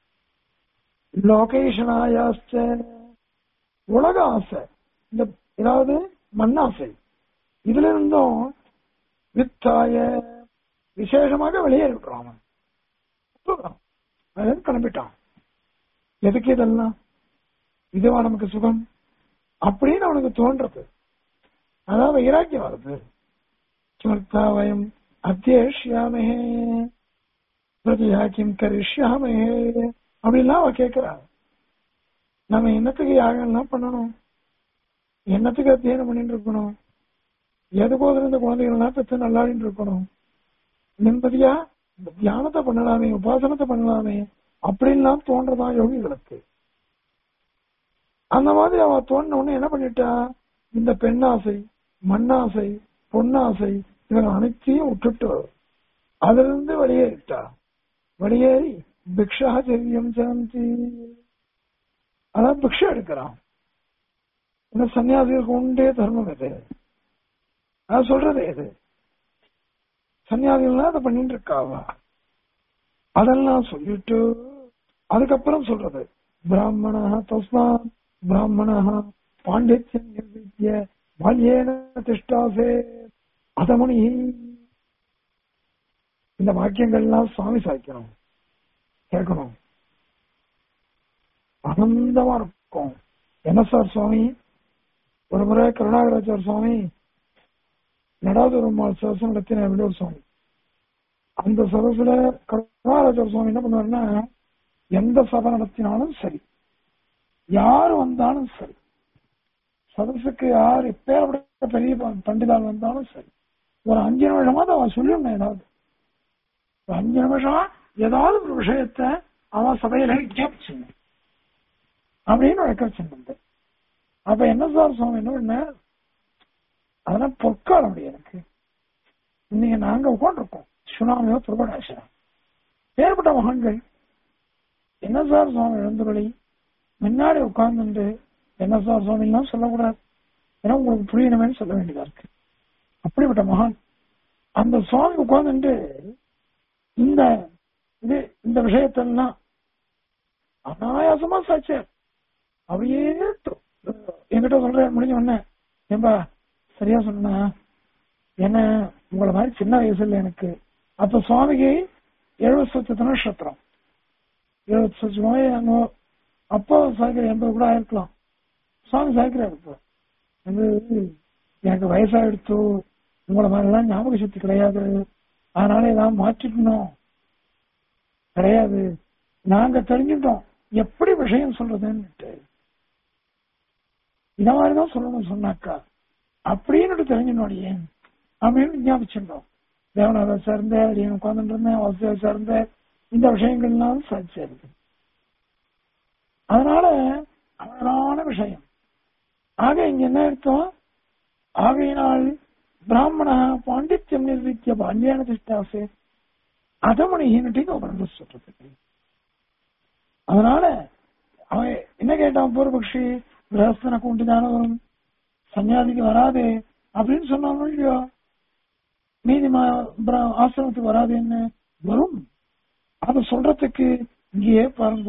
லோகேஷனாயாச்ச உலக ஆசை இந்த ஏதாவது மண்ணாசை இதுல இருந்தும் வித்தாய விசேஷமாக வெளியேறி விட்டுறான் அவன் அவன் கிளம்பிட்டான் எதுக்கு இதெல்லாம் இதுவா நமக்கு சுகம் அப்படின்னு அவனுக்கு தோன்றது அதான் வைராக்கியம் வருது கிமர்த்தா வயம் அத்தியேஷ்யாமே பிரதியா கிம் கரிஷ்யாமே அப்படின்லாம் அவ கேட்கிறா நம்ம என்னத்துக்கு யாகம்லாம் பண்ணணும் என்னத்துக்கு அத்தியனம் பண்ணிட்டு இருக்கணும் எதுபோது இந்த குழந்தைகள்லாம் பெற்று நல்லாடிட்டு இருக்கணும் நிம்மதியா தியானத்தை பண்ணலாமே உபாசனத்தை பண்ணலாமே அப்படின்லாம் தோன்றதான் யோகிகளுக்கு அந்த மாதிரி அவ தோணின உடனே என்ன பண்ணிட்டா இந்த பெண்ணாசை மண்ணாசை பொன்னாசை இவங்க அனைத்தையும் விட்டுட்டு அதுல இருந்து வெளியேறிட்டா வெளியேறி பிக்ஷாச்சரியம் சந்தி அதான் பிக்ஷை எடுக்கிறான் இந்த சன்னியாசிகளுக்கு உண்டே தர்மம் இது அது சொல்றது எது சன்னியாசிகள்லாம் அதை பண்ணிட்டு இருக்காவா அதெல்லாம் சொல்லிட்டு அதுக்கப்புறம் சொல்றது பிராமணா தஸ்மா பிராமணா பாண்டித்யம் நிர்வித்ய பால்யேன திஷ்டாசே அதமுனி இந்த வாக்கியங்கள்லாம் சுவாமி சாய்க்கணும் கேட்கணும் ஆனந்தமா இருக்கும் என்ன சார் சுவாமி ஒரு முறை கருணாகராச்சார் சுவாமி நடாதுரம்மாள் சரசு நடத்தின விடூர் சுவாமி அந்த சரசுல கருணாகராச்சார் சுவாமி என்ன பண்ணுவாருன்னா எந்த சபை நடத்தினாலும் சரி யாரு வந்தாலும் சரி சதசுக்கு யார் எப்பேற்பட்ட பெரிய பண்டிதால் வந்தாலும் சரி ஒரு அஞ்சு நிமிஷமா அவன் சொல்லிடணும் ஏதாவது ஒரு அஞ்சு நிமிஷம் ஏதாவது ஒரு விஷயத்த அவன் சபையில கேட்க அப்படின்னு வழக்க சொன்னது அப்ப என்ன சார் சுவாமி என்ன பண்ண அதெல்லாம் பொற்காலம் அப்படி எனக்கு இன்னைக்கு நாங்க உட்காந்துருக்கோம் சுனாமியோ துருபடாசனம் ஏற்பட்ட மகான்கள் என்ன சார் சுவாமி எழுந்துருளி முன்னாடி உட்கார்ந்துட்டு என்ன சார் சுவாமிலாம் சொல்லக்கூடாது ஏன்னா உங்களுக்கு புரியணுமேனு சொல்ல வேண்டியதா இருக்கு அப்படிப்பட்ட மகான் அந்த சுவாமி உட்கார்ந்துட்டு இந்த இது இந்த விஷயத்தெல்லாம் அனாயாசமா சாச்சார் அப்படியே என்கிட்ட சொல்ற முடிஞ்ச உடனே ஏன்பா சரியா சொன்னா என்ன உங்களை மாதிரி சின்ன வயசுல எனக்கு அப்ப சுவாமிக்கு எழுபது சொச்சத்து நட்சத்திரம் எழுபது சொச்சமே அப்போ சாய்க்கிற எண்பது கூட ஆயிருக்கலாம் சுவாமி சாய்க்கிறார் இப்போ எனக்கு வயசாயிடுத்து உங்களை மாதிரிலாம் ஞாபக சக்தி கிடையாது அதனால ஏதாவது மாற்றிக்கணும் கிடையாது நாங்க தெரிஞ்சுட்டோம் எப்படி விஷயம் சொல்றதுன்னுட்டு இத மாதிரிதான் சொல்லணும் சொன்னாக்கா அப்படின்னு தெரிஞ்சுனோடியே அப்படின்னு ஞாபகிச்சிருந்தோம் தேவநாத சேர்ந்த அடியன் உட்கார்ந்துட்டு இருந்தேன் வசதியை சேர்ந்த இந்த விஷயங்கள்லாம் சாட்சியிருக்கு அதனால அழகான விஷயம் ஆக இங்க என்ன அர்த்தம் ஆகையினால் பிராமண பாண்டித்யம் நிர்வித்திய பாண்டியான திஷ்டாசே அதமணிகின்னு உபரந்து சொல்றது அதனால அவன் என்ன கேட்டான் பூர்வபக்ஷி கிரகஸ்தனுக்கு உண்டு தானே வரும் சன்னியாசிக்கு வராது அப்படின்னு சொன்னாலும் இல்லையோ மீதி மா- பிர- ஆசிரமத்துக்கு வராதுன்னு வரும் அத சொல்றதுக்கு இங்கேயே பாருங்க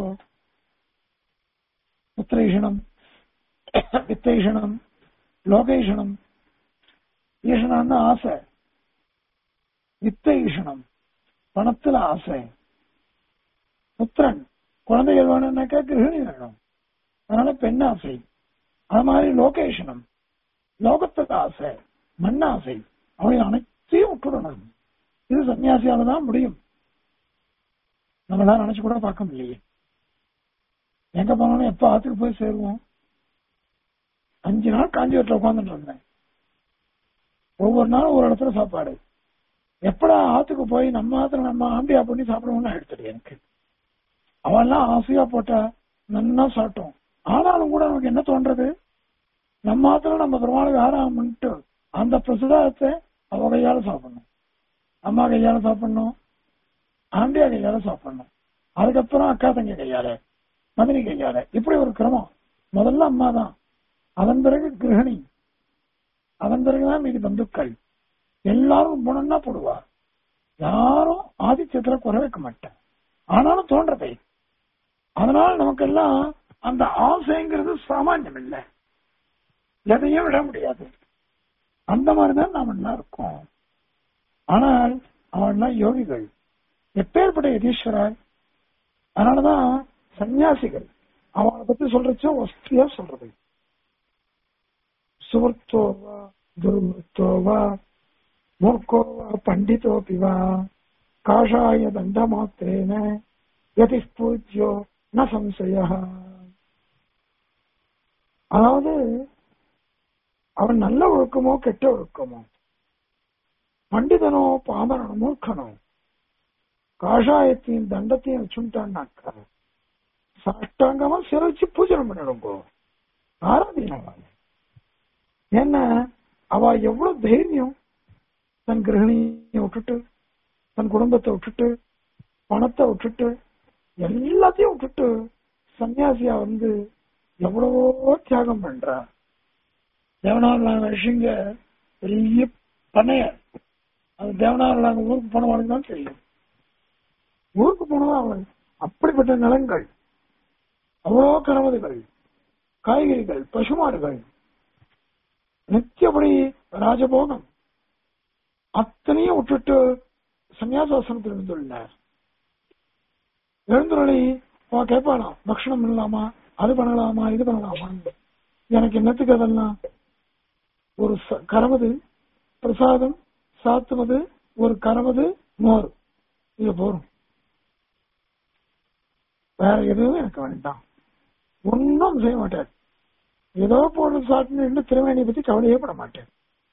புத்திரேஷனம் வித்தேஷனம் லோகேஷனம் ஈஷணம்னு ஆசை வித்த ஈஷணம் பணத்துல ஆசை புத்திரன் குழந்தைகள் வேணும்னாக்கா கிரகிணி வேணும் அதனால பெண் ஆசை அது மாதிரி லோகேஷனம் லோகத்துக்கு ஆசை மண் ஆசை அவளை அனைத்தையும் விட்டுடணும் இது சன்னியாசியால தான் முடியும் நம்மளால நினைச்சு கூட பார்க்க முடியலையே எங்க போனாலும் எப்ப ஆத்துக்கு போய் சேருவோம் அஞ்சு நாள் காஞ்சிபுரத்துல உட்காந்துட்டு இருந்தேன் ஒவ்வொரு நாளும் ஒரு இடத்துல சாப்பாடு எப்படா ஆத்துக்கு போய் நம்ம ஆத்துல நம்ம ஆம்பியா பண்ணி சாப்பிடுவோம்னு எடுத்துடு எனக்கு அவெல்லாம் ஆசையா போட்டா நன்னா சாப்பிட்டோம் ஆனாலும் கூட நமக்கு என்ன தோன்றது நம்ம ஆத்துல நம்ம பெருமாளுக்கு ஆராயம் பண்ணிட்டு அந்த பிரசாதத்தை அவ கையால சாப்பிடணும் அம்மா கையால சாப்பிடணும் ஆண்டியா கையால சாப்பிடணும் அதுக்கப்புறம் அக்கா தங்கி கையால மதினி கையால இப்படி ஒரு கிரமம் முதல்ல அம்மா தான் அதன் பிறகு கிரகணி அதன் பிறகுதான் மீதி பந்துக்கள் எல்லாரும் போனோம்னா போடுவா யாரும் ஆதித்யத்துல குறை வைக்க மாட்டேன் ஆனாலும் தோன்றதை அதனால நமக்கெல்லாம் அந்த ஆசைங்கிறது சாமானியம் இல்லை எதையும் விட முடியாது அந்த மாதிரிதான் நாம எல்லாம் இருக்கோம் ஆனால் அவன்லாம் யோகிகள் எப்பேற்பட்ட யதீஸ்வரர் அதனாலதான் சன்னியாசிகள் அவனை பத்தி சொல்றச்ச வசதியா சொல்றது சுவர்த்தோவா துர்வத்தோவா மூர்க்கோவா பண்டிதோபி வா காஷாய தண்ட மாத்திரேன யதி பூஜ்யோ ந சம்சய அதாவது அவன் நல்ல ஒழுக்கமோ கெட்ட ஒழுக்கமோ பண்டிதனோ பாமரனோ மூர்க்கனோ காஷாயத்தையும் தண்டத்தையும் வச்சுட்டான்னாக்கா சாஷ்டாங்கமா சிறைச்சு பூஜனை பண்ணிடுங்கோ ஆராதீனவாங்க ஏன்னா அவ எவ்வளவு தைரியம் தன் கிரகணியை விட்டுட்டு தன் குடும்பத்தை விட்டுட்டு பணத்தை விட்டுட்டு எல்லாத்தையும் விட்டுட்டு சன்னியாசியா வந்து எவ்வளவோ தியாகம் பண்றா தேவனார் விஷயங்க பெரிய பண்ணைய அது தேவனார் நாங்க ஊருக்கு போனவனுக்கு தான் தெரியும் ஊருக்கு போனதா அவன் அப்படிப்பட்ட நிலங்கள் அவ்வளோ கரவதுகள் காய்கறிகள் பசுமாடுகள் நித்தியபடி ராஜபோகம் அத்தனையும் விட்டுட்டு சன்னியாசாசனத்தில் இருந்துள்ளார் எழுந்துள்ளி அவன் கேட்பானா பக்ஷணம் பண்ணலாமா அது பண்ணலாமா இது பண்ணலாமா எனக்கு என்னத்துக்கு அதெல்லாம் ஒரு ச- கரவது பிரசாதம் சாத்துவது ஒரு கரவது மோர் இது போரும் வேற எதுவும் எனக்கு வேண்டாம் ஒன்றும் செய்ய மாட்டார் ஏதோ போட்டு சாப்பிட்டு திருவேணியை பத்தி கவலையே பட மாட்டேன்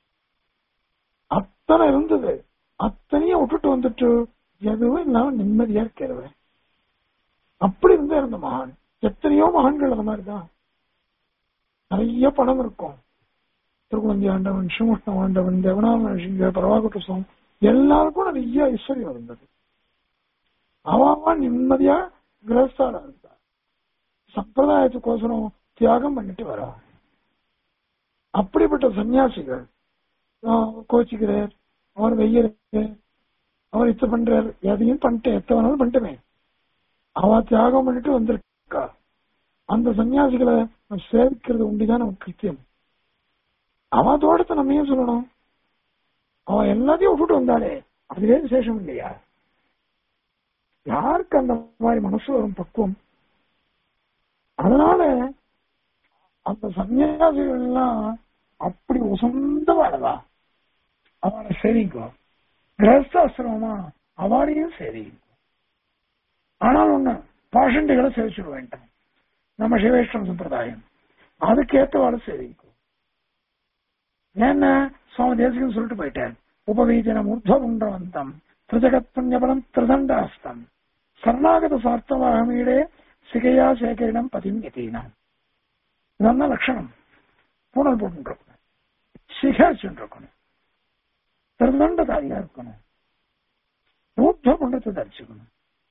அத்தனை இருந்தது அத்தனையும் விட்டுட்டு வந்துட்டு எதுவும் இல்லாம நிம்மதியா இருக்கிறவன் அப்படி இருந்தா இருந்த மகான் எத்தனையோ மகான்கள் அந்த மாதிரிதான் நிறைய பணம் இருக்கும் திருக்குழந்தி ஆண்டவன் ஸ்ரீமுஷ்ண ஆண்டவன் தேவனாம பரவாகுட்ட சுவாமி எல்லாருக்கும் நிறைய ஐஸ்வர்யம் இருந்தது அவன் நிம்மதியா கிரகஸ்தாரா இருந்தா சம்பிரதாயத்துக்கோசரம் தியாகம் பண்ணிட்டு வரா அப்படிப்பட்ட சன்னியாசிகள் ஆஹ் கோச்சிக்கிறார் அவர் வெய்யறாரு அவர் இத்த பண்றாரு எதையும் பண்ணிட்டு எத்த வேணாலும் பண்ணிட்டுமே அவ தியாகம் பண்ணிட்டு வந்திருக்கா அந்த சன்னியாசிகளை நம்ம சேவிக்கிறது உண்டுதான் நமக்கு கிருத்தியம் அவ தோட்டத்தை நம்ம ஏன் சொல்லணும் அவன் எல்லாத்தையும் விட்டுட்டு வந்தாலே அதுவே விசேஷம் இல்லையா யாருக்கு அந்த மாதிரி மனசு வரும் பக்குவம் அதனால அந்த சன்னியாசிகள் எல்லாம் அப்படி உசந்த வாழவா அவனை சரிங்கோ கிரகஸ்தாசிரமமா அவனையும் சரிங்கோ ஆனால் ஒண்ணு பாஷண்டுகளை சேவிச்சுட வேண்டாம் நம்ம சிவேஷ்டம் சம்பிரதாயம் அதுக்கேற்ற வாழ சரிங்கோ ஏன்னா சுவாமி தேசிகன் சொல்லிட்டு போயிட்டார் உபவீஜனம் ஊர்துவகுண்டவந்தம் திரிஜகத் புண்ணியபலம் திரிதண்டாஸ்தம் சரணாகத சார்த்தவாகமீடே சிகையா சேகரிடம் பதிம் யதீனம் இதான் லட்சணம் பூனல் போட்டுருக்கணும் சிகா சென்றிருக்கணும் திருதண்டதாரியா இருக்கணும் ஊர்துவ குண்டத்தை தரிச்சுக்கணும்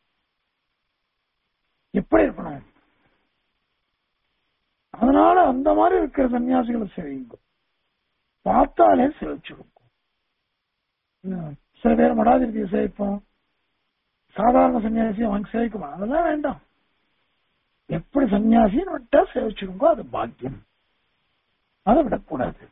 எப்படி இருக்கணும் அதனால அந்த மாதிரி இருக்கிற சன்னியாசிகளை சேவிங்க பார்த்தாலே சேவிச்சுடுங்க சில பேர் மடாதிபதியை சேவிப்போம் சாதாரண சன்னியாசியை வாங்கி சேவிக்குமா அதெல்லாம் வேண்டாம் எப்படி சன்னியாசின்னு விட்டா சேவிச்சுடுங்கோ அது பாக்கியம் அதை விடக்கூடாது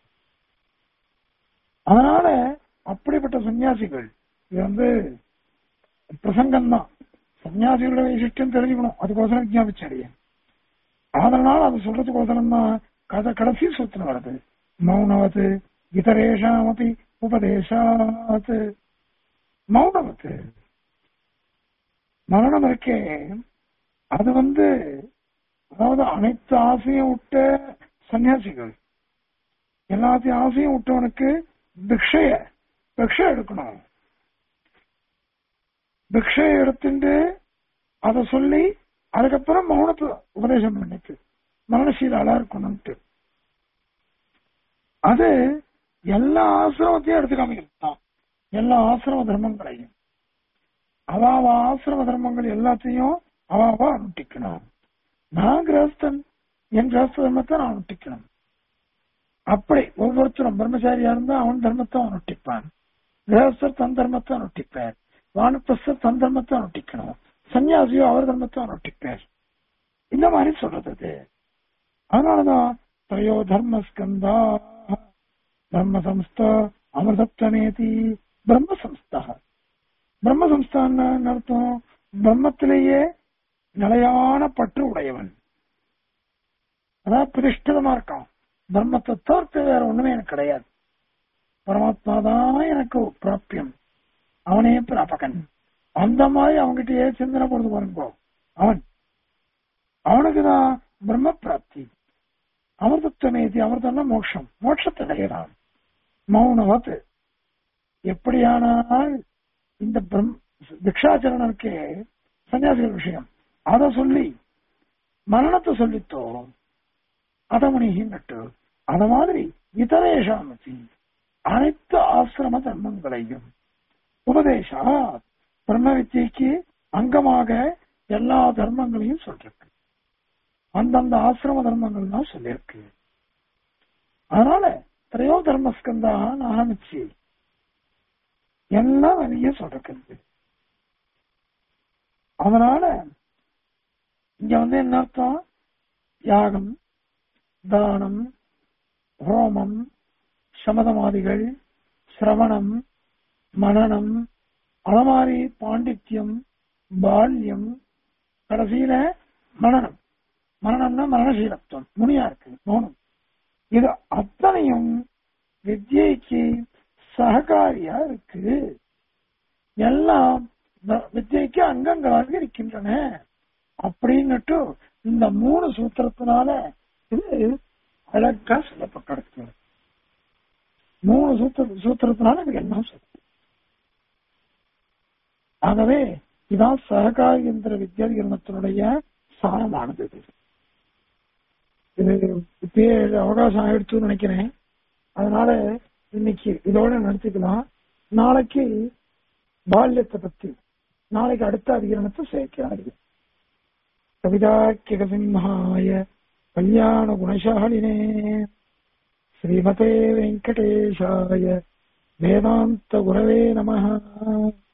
அதனால அப்படிப்பட்ட சன்னியாசிகள் இது வந்து பிரசங்கம் தான் சன்னியாசிகளோட வைசிஷ்டம் தெரிஞ்சுக்கணும் அதுக்கோசரம் விஜாபிச்சடைய அதனால அது சொல்றதுக்கோசரம் தான் கதை கடைசி சூத்திரம் வருது மௌனவத்து இதரேஷாம் அப்படி உபதேசாத் மௌனவத்து மரணம் இருக்கே அது வந்து அதாவது அனைத்து ஆசையும் விட்ட சன்னியாசிகள் எல்லாத்தையும் ஆசையும் விட்டவனுக்கு பிக்ஷைய பிக்ஷை எடுக்கணும் பிக்ஷையை எடுத்துட்டு அதை சொல்லி அதுக்கப்புறம் மௌனத்தை உபதேசம் பண்ணிட்டு மரணசீலாளா இருக்கணும்ட்டு அது எல்லா ஆசிரமத்தையும் எடுத்து காமிக்கலாம் எல்லா ஆசிரம தர்மங்களையும் அவாவ ஆசிரம தர்மங்கள் எல்லாத்தையும் அவாவா அனுட்டிக்கணும் நான் கிரகஸ்தன் என் கிரகஸ்த தர்மத்தை நான் அனுட்டிக்கணும் அப்படி ஒவ்வொருத்தரும் பிரம்மச்சாரியா இருந்தா அவன் தர்மத்தை அவன் அனுட்டிப்பான் கிரகஸ்தர் தன் தர்மத்தை அனுட்டிப்பார் வானப்பிரஸ்தர் தன் தர்மத்தை அனுட்டிக்கணும் சன்னியாசியோ அவர் தர்மத்தை அனுட்டிப்பார் இந்த மாதிரி சொல்றது அது அதனாலதான் திரையோ தர்மஸ்கந்தா பிரம்ம சம்ஸ்தா அமிர்தத்வமேதி பிரம்ம சம்ஸ்தா பிரம்ம சம்ஸ்தான்னு அர்த்தம் பிரம்மத்திலேயே நிலையான பற்று உடையவன் அதான் பிரதிஷ்டிதமா இருக்கான் பிரம்மத்தை தவிர்த்து வேற ஒண்ணுமே எனக்கு கிடையாது பரமாத்மா தான் எனக்கு பிராப்பியம் அவனே பிராபகன் அந்த மாதிரி அவன்கிட்டயே சிந்தனை பொழுது பாருங்கோ அவன் அவனுக்குதான் பிரம்ம பிராப்தி அமிர்தத்துவமேதி அமிர்தம்னா மோட்சம் மோட்சத்தை அடைகிறான் மௌனவத் எப்படியானால் இந்த பிரம் திக்ஷாச்சரணனுக்கு சன்னியாசிகள் விஷயம் அதை சொல்லி மரணத்தை சொல்லித்தோ அதமணிகின்ட்டு அத மாதிரி இதரேஷாமதி அனைத்து ஆசிரம தர்மங்களையும் உபதேசா பிரம்ம வித்தியைக்கு அங்கமாக எல்லா தர்மங்களையும் சொல்லிருக்கு அந்தந்த ஆசிரம தர்மங்கள் தான் சொல்லியிருக்கு அதனால திரையோ தர்மஸ்கந்தான் ஆரம்பிச்சு எல்லாம் நிறைய சொல்றது அதனால இங்க வந்து என்ன அர்த்தம் யாகம் தானம் ஹோமம் சமதமாதிகள் சிரவணம் மனநம் அது மாதிரி பாண்டித்யம் பால்யம் கடைசியில மனநம் மரணம்னா மரணசீலத்துவம் முனியா இருக்கு மௌனம் இது அத்தனையும் வித்யைக்கு சககாரியா இருக்கு எல்லாம் வித்யைக்கு அங்கங்களாக இருக்கின்றன அப்படின்னுட்டு இந்த மூணு சூத்திரத்தினால இது அழகா சொல்லப்பட்டிருக்கு மூணு சூத்திர சூத்திரத்தினால இது எல்லாம் சொல்லு ஆகவே இதான் சககாரியந்திர வித்யாதிகரணத்தினுடைய சாரமானது இது இது இப்பயே அவகாசம் ஆயிடுச்சுன்னு நினைக்கிறேன் அதனால இன்னைக்கு இதோட நடத்திக்கலாம் நாளைக்கு பால்யத்தை பத்தி நாளைக்கு அடுத்த அதிகரணத்தை சேர்க்கிறாரு கவிதாக்கியகசிம்ஹாய கல்யாண குணசாலினே ஸ்ரீமதே வெங்கடேஷாய வேதாந்த குரவே நமः